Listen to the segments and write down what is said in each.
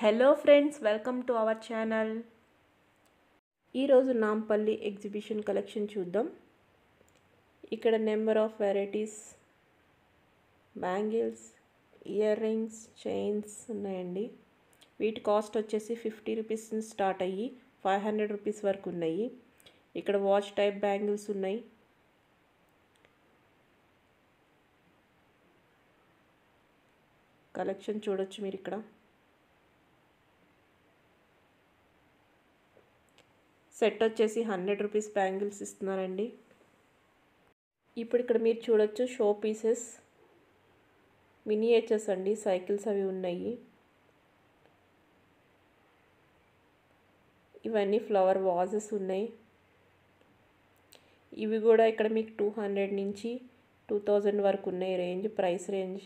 Hello friends welcome to our channel ఈరోజు Nampally exhibition collection చూద్దాం ఇక్కడ number of varieties bangles earrings chains ఉన్నాయండి వీటి కాస్ట్ వచ్చేసి ఫిఫ్టీ రూపీస్ స్టార్ట్ అయ్యి ఫైవ్ హండ్రెడ్ రూపీస్ వరకు ఉన్నాయి ఇక్కడ వాచ్ టైప్ బ్యాంగిల్స్ ఉన్నాయి కలెక్షన్ చూడొచ్చు మీరు ఇక్కడ సెట్ వచ్చేసి హండ్రెడ్ రూపీస్ బ్యాంగిల్స్ ఇస్తున్నారండి ఇప్పుడు ఇక్కడ మీరు చూడొచ్చు షో పీసెస్ మినియేచర్స్ అండి సైకిల్స్ అవి ఉన్నాయి ఇవన్నీ ఫ్లవర్ వాజెస్ ఉన్నాయి ఇవి కూడా ఇక్కడ మీకు టూ హండ్రెడ్ నుంచి టూ థౌజండ్ వరకు ఉన్నాయి రేంజ్ ప్రైస్ రేంజ్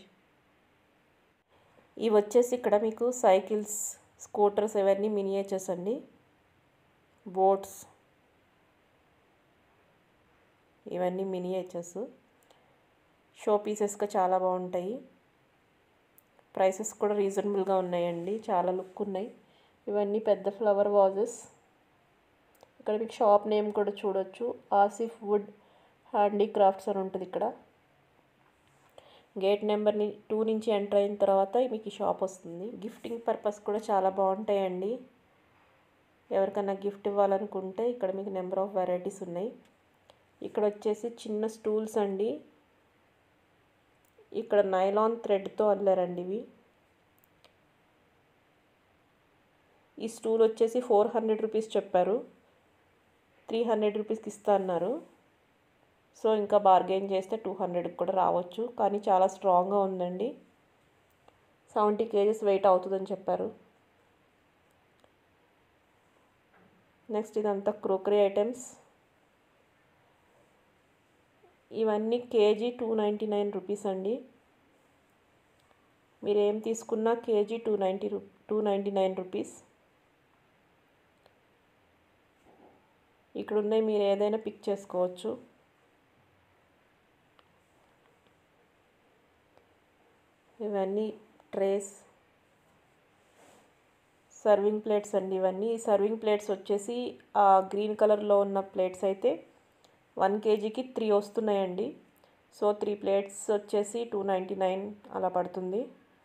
ఇవి వచ్చేసి ఇక్కడ మీకు సైకిల్స్ స్కూటర్స్ ఇవన్నీ మినియేచర్స్ అండి బోట్స్ ఇవన్నీ మినియేచర్స్ షో పీసెస్గా చాలా బాగుంటాయి ప్రైసెస్ కూడా రీజనబుల్గా ఉన్నాయండి చాలా లుక్ ఉన్నాయి ఇవన్నీ పెద్ద ఫ్లవర్ వాజెస్ ఇక్కడ మీకు షాప్ నేమ్ కూడా చూడొచ్చు ఆసిఫ్ వుడ్ హ్యాండీక్రాఫ్ట్స్ అని ఉంటుంది ఇక్కడ గేట్ నెంబర్ని టూ నుంచి ఎంటర్ అయిన తర్వాత మీకు ఈ షాప్ వస్తుంది గిఫ్టింగ్ పర్పస్ కూడా చాలా బాగుంటాయండి ఎవరికైనా గిఫ్ట్ ఇవ్వాలనుకుంటే ఇక్కడ మీకు నెంబర్ ఆఫ్ వెరైటీస్ ఉన్నాయి ఇక్కడ వచ్చేసి చిన్న స్టూల్స్ అండి ఇక్కడ నైలాన్ థ్రెడ్తో అల్లారండి ఇవి ఈ స్టూల్ వచ్చేసి ఫోర్ హండ్రెడ్ రూపీస్ చెప్పారు త్రీ హండ్రెడ్ రూపీస్కి ఇస్తా అన్నారు సో ఇంకా బార్గెన్ చేస్తే టూ హండ్రెడ్కి కూడా రావచ్చు కానీ చాలా స్ట్రాంగ్గా ఉందండి సెవెంటీ కేజెస్ వెయిట్ అవుతుందని చెప్పారు నెక్స్ట్ ఇదంతా క్రోకరీ ఐటమ్స్ ఇవన్నీ K G two ninety nine rupees అండి మీరు ఏం తీసుకున్నా కేజీ టూ నైంటీ రూ టూ నైంటీ నైన్ రూపీస్ ఇక్కడ ఉన్నాయి మీరు ఏదైనా పిక్ చేసుకోవచ్చు ఇవన్నీ ట్రేస్ సర్వింగ్ ప్లేట్స్ అండి ఇవన్నీ సర్వింగ్ ప్లేట్స్ వచ్చేసి ఆ గ్రీన్ కలర్లో ఉన్న ప్లేట్స్ అయితే వన్ కేజీకి త్రీ వస్తున్నాయండి సో త్రీ ప్లేట్స్ వచ్చేసి టూ నైంటీ నైన్ అలా పడుతుంది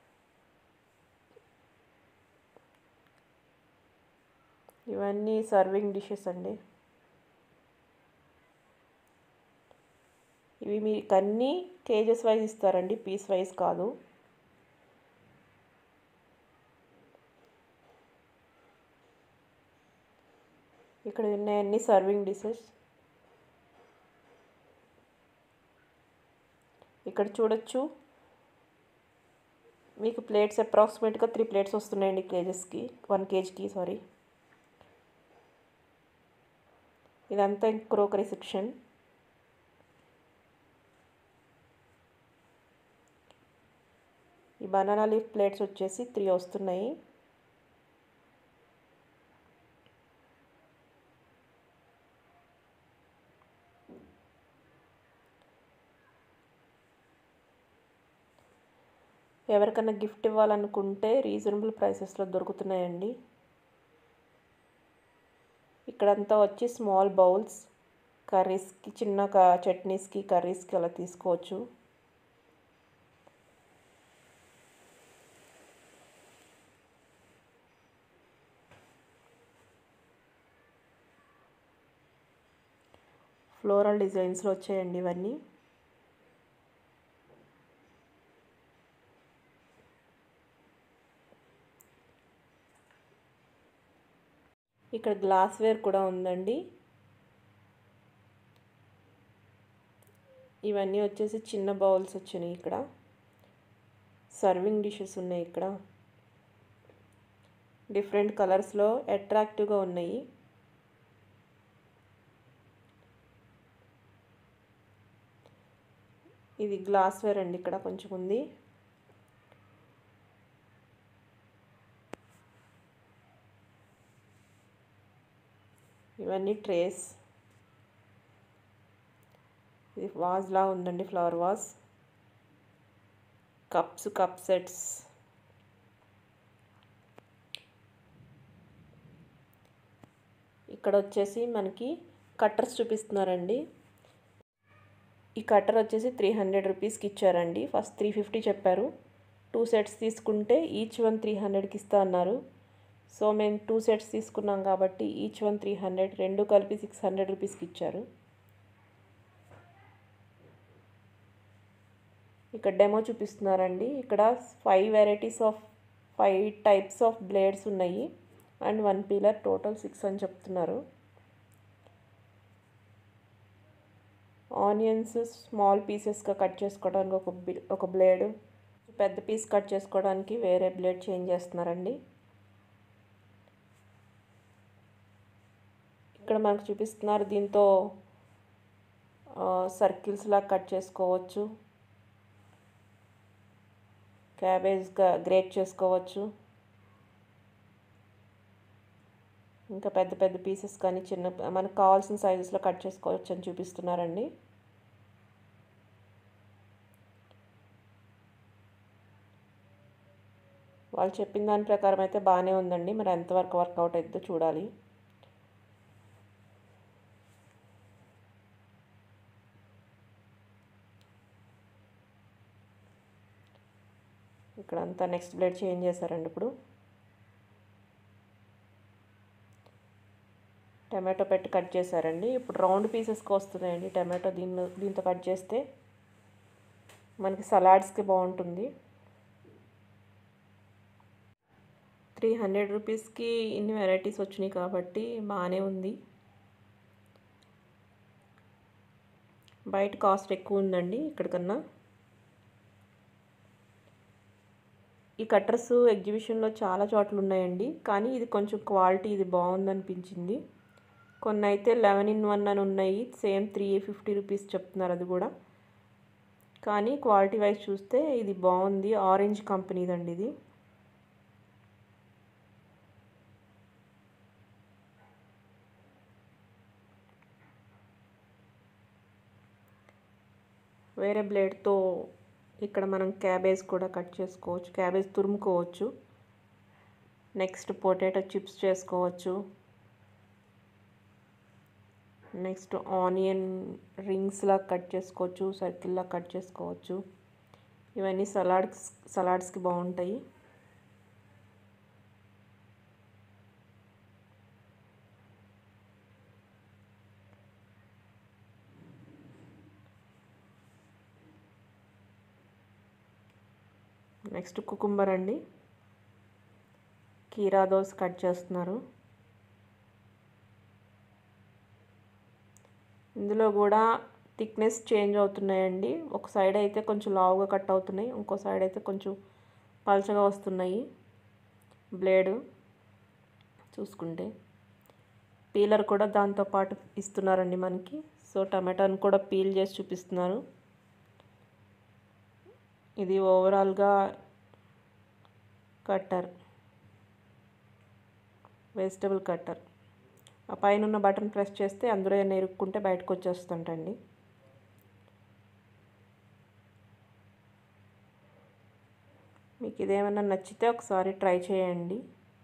ఇవన్నీ సర్వింగ్ డిషెస్ అండి ఇవి మీకు అన్నీ కేజెస్ వైజ్ ఇస్తారండి పీస్ వైజ్ కాదు ఇక్కడ ఉన్నాయన్నీ సర్వింగ్ డిషెస్ ఇక్కడ చూడొచ్చు మీకు ప్లేట్స్ అప్రాక్సిమేట్గా త్రీ ప్లేట్స్ వస్తున్నాయండి కేజెస్కి వన్ కేజీకి సారీ ఇదంతా క్రోకరీ సెక్షన్ ఈ బనానా లీఫ్ ప్లేట్స్ వచ్చేసి త్రీ వస్తున్నాయి ఎవరికైనా గిఫ్ట్ ఇవ్వాలనుకుంటే రీజనబుల్ ప్రైసెస్లో దొరుకుతున్నాయండి ఇక్కడంతా వచ్చి స్మాల్ బౌల్స్ కర్రీస్కి చిన్న చట్నీస్కి కర్రీస్కి అలా తీసుకోవచ్చు ఫ్లోరల్ డిజైన్స్లో వచ్చాయండి ఇవన్నీ ఇక్కడ గ్లాస్ వేర్ కూడా ఉందండి ఇవన్నీ వచ్చేసి చిన్న బౌల్స్ వచ్చినాయి ఇక్కడ సర్వింగ్ డిషెస్ ఉన్నాయి ఇక్కడ డిఫరెంట్ కలర్స్లో అట్రాక్టివ్గా ఉన్నాయి ఇది గ్లాస్ వేర్ అండి ఇక్కడ కొంచెం ఉంది ఇవన్నీ ట్రేస్ ఇది వాజ్ లా ఉందండి flower vase cups cup sets ఇక్కడ వచ్చేసి మనకి కట్టర్స్ చూపిస్తున్నారండి ఈ కట్టర్ వచ్చేసి త్రీ హండ్రెడ్ రూపీస్కి ఇచ్చారండి ఫస్ట్ త్రీ ఫిఫ్టీ చెప్పారు టూ సెట్స్ తీసుకుంటే ఈచ్ వన్ త్రీ హండ్రెడ్కి ఇస్తా అన్నారు సో మేము టూ సెట్స్ తీసుకున్నాం కాబట్టి ఈచ్ వన్ త్రీ హండ్రెడ్ రెండు కలిపి సిక్స్ హండ్రెడ్ రూపీస్కి ఇచ్చారు ఇక్కడ డెమో చూపిస్తున్నారండి ఇక్కడ five varieties of five types of blades ఉన్నాయి and one peeler total six అని చెప్తున్నారు ఆనియన్స్ స్మాల్ పీసెస్గా కట్ చేసుకోవడానికి ఒక ఒక బ్లేడ్ పెద్ద పీస్ కట్ చేసుకోవడానికి వేరే బ్లేడ్ చేంజ్ చేస్తున్నారండి ఇక్కడ మనకు చూపిస్తున్నారు దీంతో సర్కిల్స్ లాగా కట్ చేసుకోవచ్చు క్యాబేజ్గా గ్రేట్ చేసుకోవచ్చు ఇంకా పెద్ద పెద్ద పీసెస్ కానీ చిన్న మనకు కావాల్సిన సైజెస్లో కట్ చేసుకోవచ్చు అని చూపిస్తున్నారండి వాళ్ళు చెప్పిన దాని ప్రకారం అయితే బాగానే ఉందండి మరి ఎంతవరకు వర్కౌట్ అవుతుందో చూడాలి ఇక్కడ అంతా నెక్స్ట్ బ్లేడ్ చేంజ్ చేశారండి ఇప్పుడు టమాటో పెట్టి కట్ చేశారండి ఇప్పుడు రౌండ్ పీసెస్కి వస్తున్నాయండి టమాటో దీనిలో దీంతో కట్ చేస్తే మనకి సలాడ్స్కి బాగుంటుంది త్రీ హండ్రెడ్ రూపీస్కి ఇన్ని వెరైటీస్ వచ్చినాయి కాబట్టి బాగానే ఉంది బయట కాస్ట్ ఎక్కువ ఉందండి ఇక్కడికన్నా ఈ కట్టర్స్ ఎగ్జిబిషన్లో చాలా చోట్ల ఉన్నాయండి కానీ ఇది కొంచెం క్వాలిటీ ఇది బాగుందనిపించింది కొన్ని అయితే లెవెన్ ఇన్ వన్ అని ఉన్నాయి సేమ్ త్రీ ఫిఫ్టీ రూపీస్ చెప్తున్నారు అది కూడా కానీ క్వాలిటీ వైజ్ చూస్తే ఇది బాగుంది ఆరెంజ్ కంపెనీదండి ఇది వేరే బ్లేడ్తో ఇక్కడ మనం క్యాబేజ్ కూడా కట్ చేసుకోవచ్చు క్యాబేజ్ తురుముకోవచ్చు నెక్స్ట్ పొటాటో చిప్స్ చేసుకోవచ్చు నెక్స్ట్ ఆనియన్ రింగ్స్లా కట్ చేసుకోవచ్చు సర్కిల్లా కట్ చేసుకోవచ్చు ఇవన్నీ సలాడ్స్ సలాడ్స్కి బాగుంటాయి నెక్స్ట్ కుకుంబర్ అండి కీరా దోస కట్ చేస్తున్నారు ఇందులో కూడా థిక్నెస్ చేంజ్ అవుతున్నాయండి ఒక సైడ్ అయితే కొంచెం లావుగా కట్ అవుతున్నాయి ఇంకో సైడ్ అయితే కొంచెం పలచగా వస్తున్నాయి బ్లేడ్ చూసుకుంటే పీలర్ కూడా దాంతోపాటు ఇస్తున్నారండి మనకి సో టమాటాని కూడా పీల్ చేసి చూపిస్తున్నారు ఇది ఓవరాల్గా కట్టర్ వెజిటబుల్ కట్టర్ ఆ పైన ఉన్న బటన్ ప్రెస్ చేస్తే అందులో ఏమైనా ఇరుక్కుంటే బయటకు వచ్చేస్తుంటండి మీకు ఇదేమైనా నచ్చితే ఒకసారి ట్రై చేయండి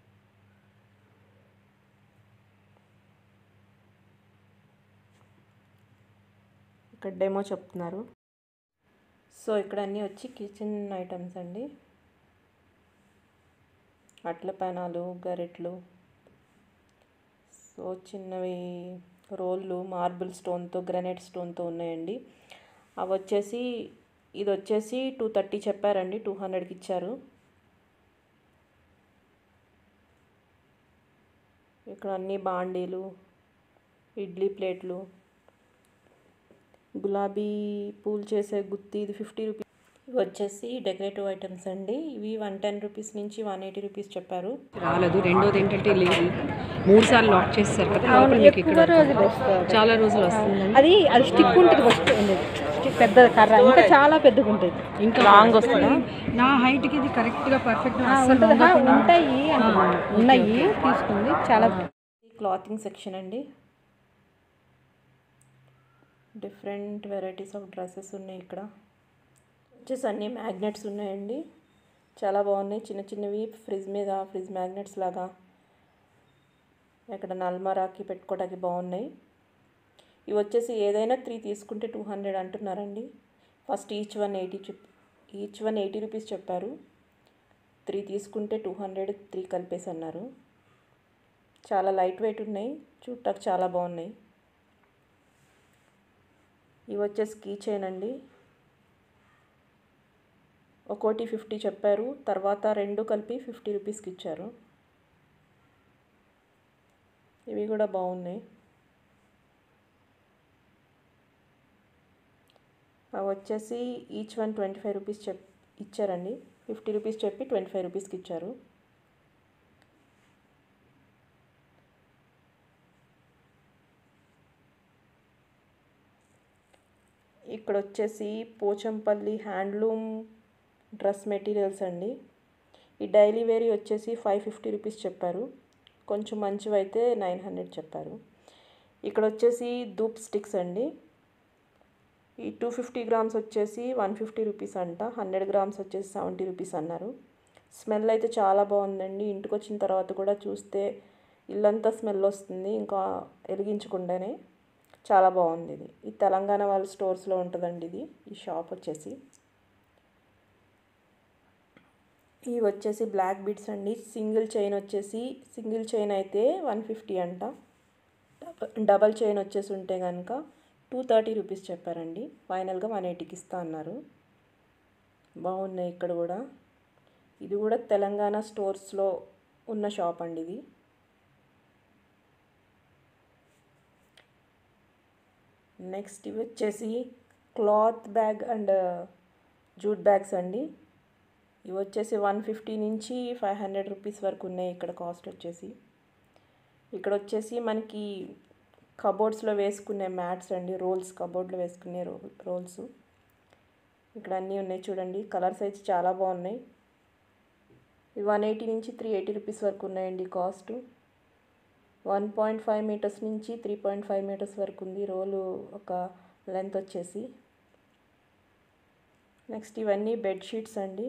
ఇక్కడ డెమో చెప్తున్నారు సో ఇక్కడ అన్నీ వచ్చి కిచెన్ ఐటమ్స్ అండి అట్ల పెనాలు గరిట్లు సో చిన్నవి రోళ్ళు మార్బుల్ స్టోన్తో గ్రనైట్ స్టోన్తో ఉన్నాయండి అవి వచ్చేసి ఇది వచ్చేసి టూ థర్టీ చెప్పారండి టూ హండ్రెడ్కి ఇచ్చారు ఇక్కడ అన్ని బాండీలు ఇడ్లీ ప్లేట్లు గులాబీ పూలు చేసే గుత్తి ఇది ఫిఫ్టీ రూపీస్ ఇవి వచ్చేసి డెకరేటివ్ ఐటమ్స్ అండి ఇవి వన్ టెన్ రూపీస్ నుంచి వన్ ఎయిటీ రూపీస్ చెప్పారు రాలేదు రెండోది ఏంటంటే లేదు మూడు సార్లు లాక్ చేస్తారు కదా లోపల మీకు ఇక్కడ చాలా రోజులు వస్తుంది అది అది స్టిక్ ఉంటుంది ఫస్ట్ స్టిక్ పెద్ద కర్ర ఇంకా చాలా పెద్దగా ఉంటుంది ఇంకా లాంగ్ వస్తుందా నా హైట్కి ఇది కరెక్ట్గా పర్ఫెక్ట్ ఉంటుంది ఆ, ఉంటాయి అంటున్నాను. ఉన్నాయి తీసుకుంది చాలా క్లాతింగ్ సెక్షన్ అండి డిఫరెంట్ వెరైటీస్ ఆఫ్ డ్రెస్సెస్ ఉన్నాయి ఇక్కడ వచ్చేసి అన్ని మ్యాగ్నెట్స్ ఉన్నాయండి చాలా బాగున్నాయి చిన్న చిన్నవి ఫ్రిడ్జ్ మీద ఫ్రిడ్జ్ మ్యాగ్నెట్స్ లాగా ఇక్కడ నల్మరాకి పెట్టుకోవడానికి బాగున్నాయి ఇవి వచ్చేసి ఏదైనా త్రీ తీసుకుంటే టూ హండ్రెడ్ అంటున్నారండి ఫస్ట్ ఈచ్ వన్ ఎయిటీ చెప్ ఈచ్ వన్ ఎయిటీ రూపీస్ చెప్పారు త్రీ తీసుకుంటే టూ హండ్రెడ్ త్రీ కలిపేసి అన్నారు చాలా లైట్ వెయిట్ ఉన్నాయి చూడటానికి చాలా బాగున్నాయి ఇవి వచ్చేసి కీ చైన్ అండి ఒక్కోటి ఫిఫ్టీ చెప్పారు తర్వాత రెండు కలిపి ఫిఫ్టీ రూపీస్కి ఇచ్చారు ఇవి కూడా బాగున్నాయి అవి వచ్చేసి each one twenty five rupees చెప్ ఇచ్చారండి ఫిఫ్టీ రూపీస్ చెప్పి ట్వంటీ ఫైవ్ రూపీస్కి ఇచ్చారు ఇక్కడ వచ్చేసి పోచంపల్లి హ్యాండ్లూమ్ డ్రెస్ మెటీరియల్స్ అండి ఈ డైలీ వేరీ వచ్చేసి ఫైవ్ ఫిఫ్టీ రూపీస్ చెప్పారు కొంచెం మంచివి అయితే నైన్ హండ్రెడ్ చెప్పారు ఇక్కడ వచ్చేసి ధూప్ స్టిక్స్ అండి ఈ టూ ఫిఫ్టీ గ్రామ్స్ వచ్చేసి వన్ ఫిఫ్టీ రూపీస్ అంట హండ్రెడ్ గ్రామ్స్ వచ్చేసి సెవెంటీ రూపీస్ అన్నారు స్మెల్ అయితే చాలా బాగుందండి ఇంటికి వచ్చిన తర్వాత కూడా చూస్తే ఇల్లంతా స్మెల్ వస్తుంది ఇంకా వెలిగించకుండానే చాలా బాగుంది ఇది ఈ తెలంగాణ వాళ్ళ స్టోర్స్లో ఉంటుందండి ఇది ఈ షాప్ వచ్చేసి ఇవి వచ్చేసి బ్లాక్ బీడ్స్ అండి సింగిల్ చైన్ వచ్చేసి సింగిల్ చైన్ అయితే వన్ ఫిఫ్టీ అంట డబల్ చైన్ వచ్చేసి ఉంటే కనుక టూ థర్టీ రూపీస్ చెప్పారండి ఫైనల్గా వన్ ఎయిటీకి ఇస్తా అన్నారు బాగున్నాయి ఇక్కడ కూడా ఇది కూడా తెలంగాణ స్టోర్స్లో ఉన్న షాప్ అండి ఇది నెక్స్ట్ ఇవి వచ్చేసి cloth bag and jute bags అండి ఇవి వచ్చేసి వన్ ఫిఫ్టీ నుంచి ఫైవ్ హండ్రెడ్ రూపీస్ వరకు ఉన్నాయి ఇక్కడ కాస్ట్ వచ్చేసి ఇక్కడ వచ్చేసి మనకి కబోర్డ్స్లో వేసుకునే మ్యాట్స్ అండి రోల్స్ కబోర్డ్లో వేసుకునే రో రోల్స్ ఇక్కడ అన్నీ ఉన్నాయి చూడండి కలర్స్ అయితే చాలా బాగున్నాయి ఇవి వన్ ఎయిటీ నుంచి త్రీ ఎయిటీ రూపీస్ వరకు ఉన్నాయండి cost one point five metres నుంచి త్రీ పాయింట్ ఫైవ్ మీటర్స్ వరకు ఉంది రోలు ఒక లెంత్ వచ్చేసి నెక్స్ట్ ఇవన్నీ బెడ్షీట్స్ అండి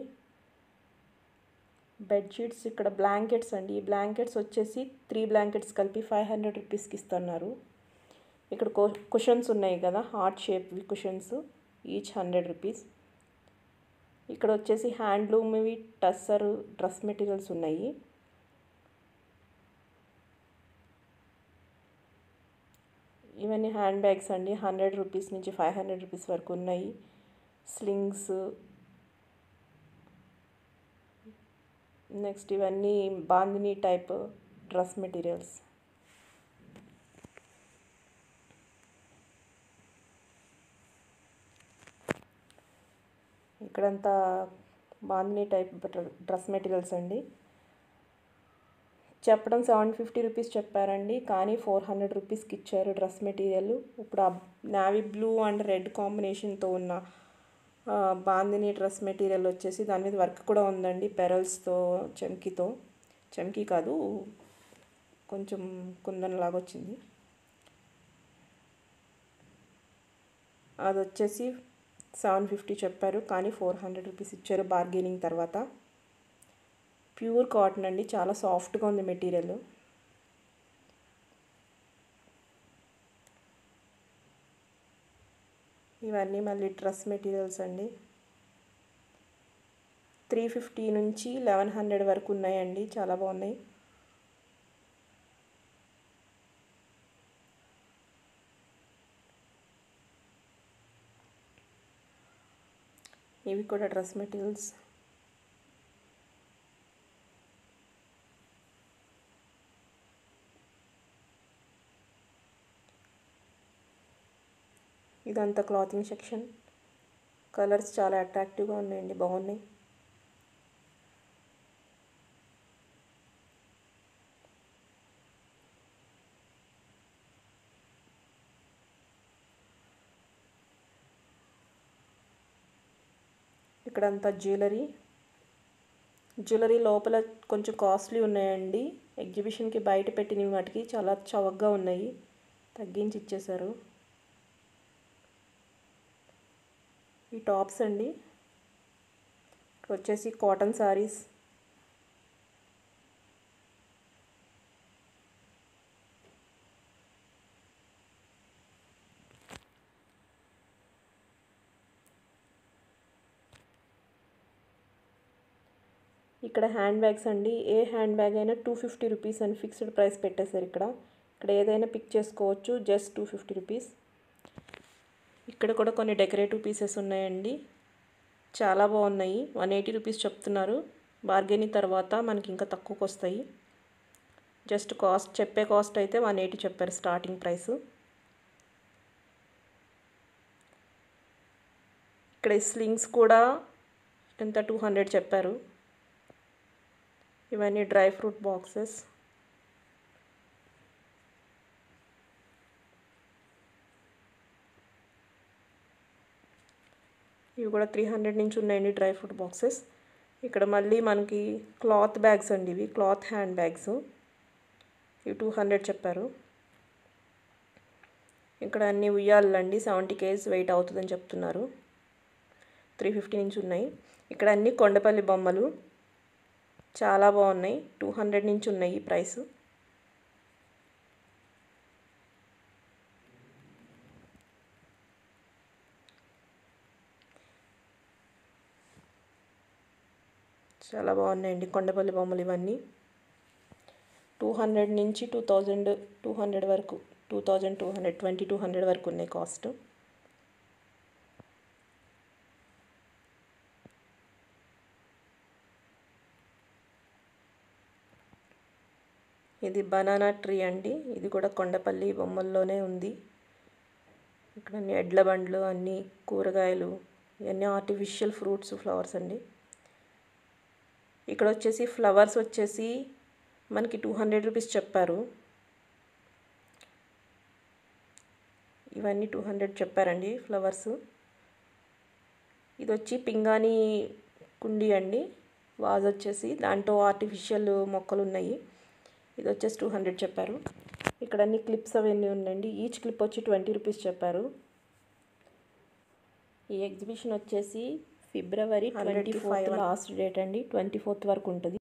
బెడ్షీట్స్ ఇక్కడ బ్లాంకెట్స్ అండి ఈ బ్లాంకెట్స్ వచ్చేసి త్రీ బ్లాంకెట్స్ కలిపి ఫైవ్ హండ్రెడ్ రూపీస్కి ఇస్తున్నారు ఇక్కడ కుషన్స్ ఉన్నాయి కదా హార్ట్ షేప్వి కుషన్స్ ఈచ్ హండ్రెడ్ రూపీస్ ఇక్కడ వచ్చేసి హ్యాండ్లూమ్వి టస్సర్ డ్రెస్ మెటీరియల్స్ ఉన్నాయి ఇవన్నీ హ్యాండ్ బ్యాగ్స్ అండి హండ్రెడ్ రూపీస్ నుంచి ఫైవ్ హండ్రెడ్ రూపీస్ వరకు ఉన్నాయి స్లింగ్స్ నెక్స్ట్ ఇవన్నీ బాందిని టైప్ డ్రెస్ మెటీరియల్స్ ఇక్కడంతా బాందిని టైప్ డ్రెస్ మెటీరియల్స్ అండి చెప్పడం సెవెన్ ఫిఫ్టీ రూపీస్ చెప్పారండి కానీ ఫోర్ హండ్రెడ్ రూపీస్కి ఇచ్చారు డ్రెస్ మెటీరియల్ ఇప్పుడు ఆ నావీ బ్లూ అండ్ రెడ్ కాంబినేషన్తో ఉన్న బాందిని డ్రెస్ మెటీరియల్ వచ్చేసి దాని మీద వర్క్ కూడా ఉందండి పెరల్స్తో చమ్కీతో చమ్కీ కాదు కొంచెం కుందనలాగా వచ్చింది అది వచ్చేసి సెవెన్ ఫిఫ్టీ చెప్పారు కానీ ఫోర్ హండ్రెడ్ రూపీస్ ఇచ్చారు బార్గెనింగ్ తర్వాత ప్యూర్ కాటన్ అండి చాలా సాఫ్ట్గా ఉంది మెటీరియల్ ఇవన్నీ మళ్ళీ డ్రెస్ మెటీరియల్స్ అండి త్రీ ఫిఫ్టీ నుంచి లెవెన్ హండ్రెడ్ వరకు ఉన్నాయండి చాలా బాగున్నాయి ఇవి కూడా డ్రెస్ మెటీరియల్స్ ఇదంతా క్లాతింగ్ సెక్షన్ కలర్స్ చాలా అట్రాక్టివ్గా ఉన్నాయండి బాగున్నాయి ఇక్కడంతా జ్యువెలరీ జ్యువెలరీ లోపల కొంచెం కాస్ట్లీ ఉన్నాయండి ఎగ్జిబిషన్కి బయట పెట్టిన వాటికి చాలా చవకగా ఉన్నాయి తగ్గించి ఇచ్చేశారు ఈ టాప్స్ అండి ఇక్కడ వచ్చేసి కాటన్ శారీస్ ఇక్కడ హ్యాండ్ బ్యాగ్స్ అండి ఏ హ్యాండ్ బ్యాగ్ అయినా టూ ఫిఫ్టీ రూపీస్ అని ఫిక్స్డ్ ప్రైస్ పెట్టేశారు ఇక్కడ ఇక్కడ ఏదైనా పిక్ చేసుకోవచ్చు జస్ట్ టూ ఫిఫ్టీ రూపీస్ ఇక్కడ కూడా కొన్ని డెకరేటివ్ పీసెస్ ఉన్నాయండి చాలా బాగున్నాయి వన్ ఎయిటీ రూపీస్ చెప్తున్నారు బార్గెనింగ్ తర్వాత మనకి ఇంకా తక్కువకి వస్తాయి జస్ట్ కాస్ట్ చెప్పే కాస్ట్ అయితే వన్ ఎయిటీ చెప్పారు స్టార్టింగ్ ప్రైస్ ఇక్కడ స్లింగ్స్ కూడా ఎంత టూ హండ్రెడ్ చెప్పారు ఇవన్నీ డ్రై ఫ్రూట్ బాక్సెస్ ఇవి కూడా త్రీ హండ్రెడ్ నుంచి ఉన్నాయండి డ్రై ఫ్రూట్ బాక్సెస్ ఇక్కడ మళ్ళీ మనకి క్లాత్ బ్యాగ్స్ అండి ఇవి క్లాత్ హ్యాండ్ బ్యాగ్స్ ఇవి టూ హండ్రెడ్ చెప్పారు ఇక్కడ అన్ని ఉయ్యాలండి సెవెంటీ కేజీస్ వెయిట్ అవుతుందని చెప్తున్నారు త్రీ ఫిఫ్టీ నుంచి ఉన్నాయి ఇక్కడ అన్ని కొండపల్లి బొమ్మలు చాలా బాగున్నాయి టూ హండ్రెడ్ నుంచి ఉన్నాయి ఈ ప్రైస్ చాలా బాగున్నాయండి కొండపల్లి బొమ్మలు ఇవన్నీ టూ హండ్రెడ్ నుంచి టూ థౌజండ్ టూ హండ్రెడ్ వరకు two thousand two hundred twenty two hundred వరకు ఉన్నాయి కాస్ట్ ఇది బనానా ట్రీ అండి ఇది కూడా కొండపల్లి బొమ్మల్లోనే ఉంది ఇక్కడ అన్ని ఎడ్ల బండ్లు అన్ని కూరగాయలు ఇవన్నీ ఆర్టిఫిషియల్ ఫ్రూట్స్ ఫ్లవర్స్ అండి ఇక్కడ వచ్చేసి ఫ్లవర్స్ వచ్చేసి మనకి టూ హండ్రెడ్ రూపీస్ చెప్పారు ఇవన్నీ టూ హండ్రెడ్ చెప్పారండి ఫ్లవర్స్ ఇది వచ్చి పింగాణి కుండి అండి వాజ్ వచ్చేసి దాంట్లో ఆర్టిఫిషియల్ మొక్కలు ఉన్నాయి ఇది వచ్చేసి టూ హండ్రెడ్ చెప్పారు ఇక్కడ అన్ని క్లిప్స్ అవన్నీ ఉన్నాయండి ఈచ్ క్లిప్ వచ్చి ట్వంటీ రూపీస్ చెప్పారు ఈ ఎగ్జిబిషన్ వచ్చేసి February twenty five last date అండి ట్వంటీ ఫోర్త్ వరకు ఉంటుంది